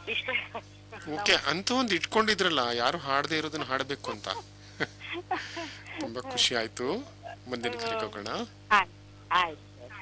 ಇಷ್ಟ ಓಕೆ ಅಂತ ಒಂದು ಇಟ್ಕೊಂಡಿದ್ರಲ್ಲ ಯಾರು ಹಾಡದೆ ಇರೋದನ್ನ ಹಾಡಬೇಕು ಅಂತ ತುಂಬಾ ಖುಷಿ ಆಯ್ತು ಮುಂದಿನ ಕರೆಗೆ ಹೋಗೋಣ ಆಯ್ತು ಆಯ್ತು ಸರ್.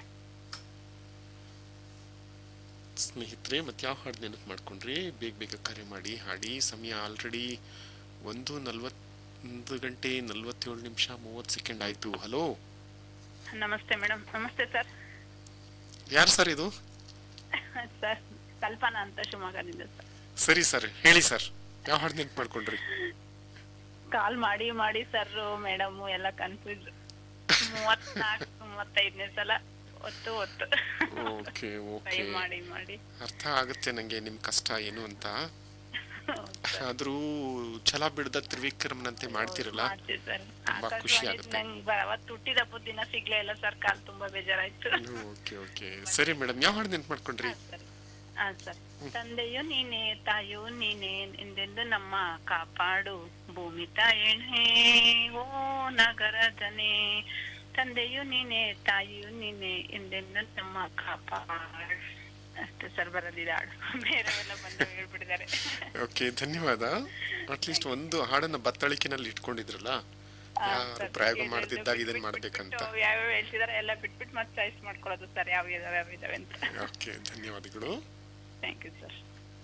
ಸ್ನೇಹಿತರೆ ಮತ್ತೆ ಯಾವ ಹಾಡು ನೆನಪು ಮಾಡ್ಕೊಂಡ್ರಿ ಬೇಗ ಬೇಗ ಕರೆ ಮಾಡಿ ಹಾಡಿ ಸಮಯ ಆಲ್ರೆಡಿ ಒಂದು ನಲ್ವತ್ತೊಂದು ಗಂಟೆ ನಲ್ವತ್ತೇಳು ನಿಮಿಷ ಮೂವತ್ತು ಸೆಕೆಂಡ್ ಆಯ್ತು ಹಲೋ ನಮಸ್ತೆ ಮೇಡಮ್ ನಮಸ್ತೆ ಸರ್ ಯಾರು ಸರ್ ಇದು ಸರ್ ಕಲ್ಪನಾ ಅಂತ ಶಿವಮೊಗ್ಗದಿಂದ ಸರ್ ಸರಿ ಸರ್ ಹೇಳಿ ಸರ್ ಯಾವ ಹಾಡು ನೆನಪು ಮಾಡ್ಕೊಂಡ್ರಿ ಕಾಲ್ ಮಾಡಿ ಮಾಡಿ ಸರ್ ಮೇಡಮ್ ಎಲ್ಲ ಕನ್ಫ್ಯೂಸ್ ಮೂವತ್ನಾಲ್ಕು ಮೂವತ್ತೈದನೇ ಸಲ ಒತ್ತು ಒತ್ತು ಓಕೆ ಓಕೆ ಟ್ರೈ ಮಾಡಿ ಮಾಡಿ ಅರ್ಥ ಆಗುತ್ತೆ ನಂಗೆ ನಿಮ್ ಕಷ್ಟ ಏನು ಅಂತ ಆದ್ರೂ ಛಲ ಬಿಡದ ತ್ರಿವಿಕ್ರಮ್ನಂತೆ ಮಾಡ್ತಿರಲ್ಲ ಮಾಡ್ತೀವಿ ಸರ್ ತುಂಬಾ ಖುಷಿ ಆಗುತ್ತೆ. ನಂಗೆ ಅವತ್ತು ಹುಟ್ಟಿದ ಹಬ್ಬದ ದಿನ ಸಿಗ್ಲೇ ಇಲ್ಲ ಸರ್ ಕಾಲ್ ತುಂಬಾ ಬೇಜಾರಾಯ್ತು ಓಕೆ ಓಕೆ ಸರಿ ಮೇಡಮ್ ಯಾವ ಹಾಡು ನೆನಪು ಮಾಡ್ಕೊಂಡ್ರಿ ಹಾ ಸರ್ ತಂದೆಯು ನೀನೆ ತಾಯು ನೀನೆ ಎಂದೆಂದು ನಮ್ಮ ಕಾಪಾಡು ಭೂಮಿ ತಾಯಣೆ ಓ ನಗರ ಜನೆ ತಂದೆಯು ನೀನೆ ತಾಯಿಯು ನೀನೆ ಎಂದೆಂದು ನಮ್ಮ ಕಾಪಾಡು ಅಷ್ಟೇ ಸರ್ ಬರೋದಿದೆ ಹಾಡು ಬೇರೆವೆಲ್ಲ ಬಂದು ಹೇಳ್ಬಿಟ್ಟಿದ್ದಾರೆ ಓಕೆ ಧನ್ಯವಾದ ಅಟ್ಲೀಸ್ಟ್ ಒಂದು ಹಾಡನ್ನ ಬತ್ತಳಿಕೆನಲ್ಲಿ ಇಟ್ಕೊಂಡಿದ್ರಲ್ಲ ಯಾರು ಪ್ರಯೋಗ ಮಾಡ್ತಿದ್ದಾಗ ಇದನ್ನ ಮಾಡ್ಬೇಕಂತ ಯಾವ್ಯಾವ ಹೇಳ್ತಿದಾರೆ ಎಲ್ಲ ಬಿಟ್ಬಿಟ್ಟು ಮತ್ತೆ ಚಾಯ್ಸ್ ಮಾಡ್ಕೊಳ್ಳೋದು ಸರ್ ಯಾವ ಯಾವ ಇದಾವೆ ಅಂತ ಓಕೆ ಧನ್ಯವಾದಗಳು ಥ್ಯಾಂಕ್ ಯು ಸರ್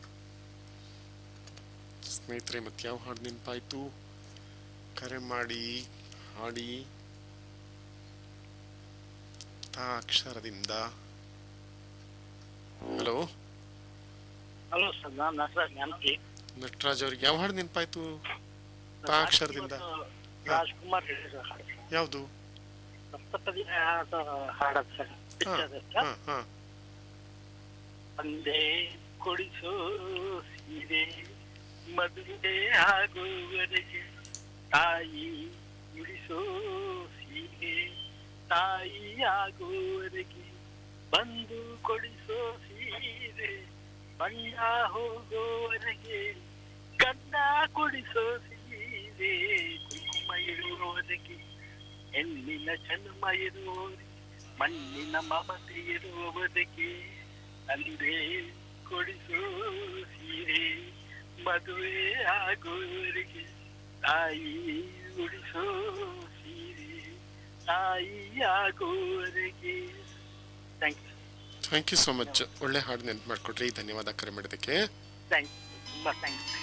ಸ್ನೇಹಿತರೆ ಮತ್ತೆ ಯಾವ ಹಾಡು ನೆನಪಾಯ್ತು ಕರೆ ಮಾಡಿ ಹಾಡಿ ತಾ ಅಕ್ಷರದಿಂದ ಹಲೋ ಹಲೋ ಸರ್ ನಾನು ನಟರಾಜ್ ಜ್ಞಾನಕಿ ನಟರಾಜ್ ಅವ್ರಿಗೆ ಯಾವ ಹಾಡು ನೆನಪಾಯ್ತು ತಾ ಅಕ್ಷರದಿಂದ ರಾಜ್ಕುಮಾರ್ ಹೇಳಿ ಸರ್ ಹಾಡು ಸರ್. ಯಾವುದು ಸಪ್ತಪದಿ ಹಾಡು ಹಾಡೋದು ಸರ್ ಹಾ picture ಅದು ಹಾ ಸರ್. ಹಾ ತಂದೆ ಕೊಡಿಸೋ ಸೀರೆ ಮದುವೆ ಆಗುವವರೆಗೆ ತಾಯಿ ಉಳಿಸೋ ಸೀರೆ ತಾಯಿ ಆಗುವವರೆಗೆ ಬಂದು ಕೊಡಿಸೋ ಸೀರೆ ಬಣ್ಣ ಹೋಗೋವರೆಗೆ ಗಂಡ ಕೊಡಿಸೋ ಸೀರೆ ಕುಂಕುಮ ಇರುವವರೆಗೆ ಹೆಣ್ಣಿನ ಜನ್ಮ ಇರುವವರೆಗೆ ಮಣ್ಣಿನ ಮಮತೆ ಇರುವವರೆಗೆ ತಂದೆ ಕೊಡಿಸೋ ಸೀರೆ ಮದುವೆ ಆಗುವವರೆಗೆ ತಾಯಿ ಉಳಿಸೋ ಸೀರೆ ತಾಯಿ ಆಗುವವರೆಗೆ thank you thank you so much ಒಳ್ಳೆ ಹಾಡು ನೆನಪು ಮಾಡ್ಕೊಟ್ರಿ ಧನ್ಯವಾದ ಕರೆ ಮಾಡಿದ್ದಕ್ಕೆ ಥ್ಯಾಂಕ್ ಯು ತುಂಬ ಥ್ಯಾಂಕ್ಸ್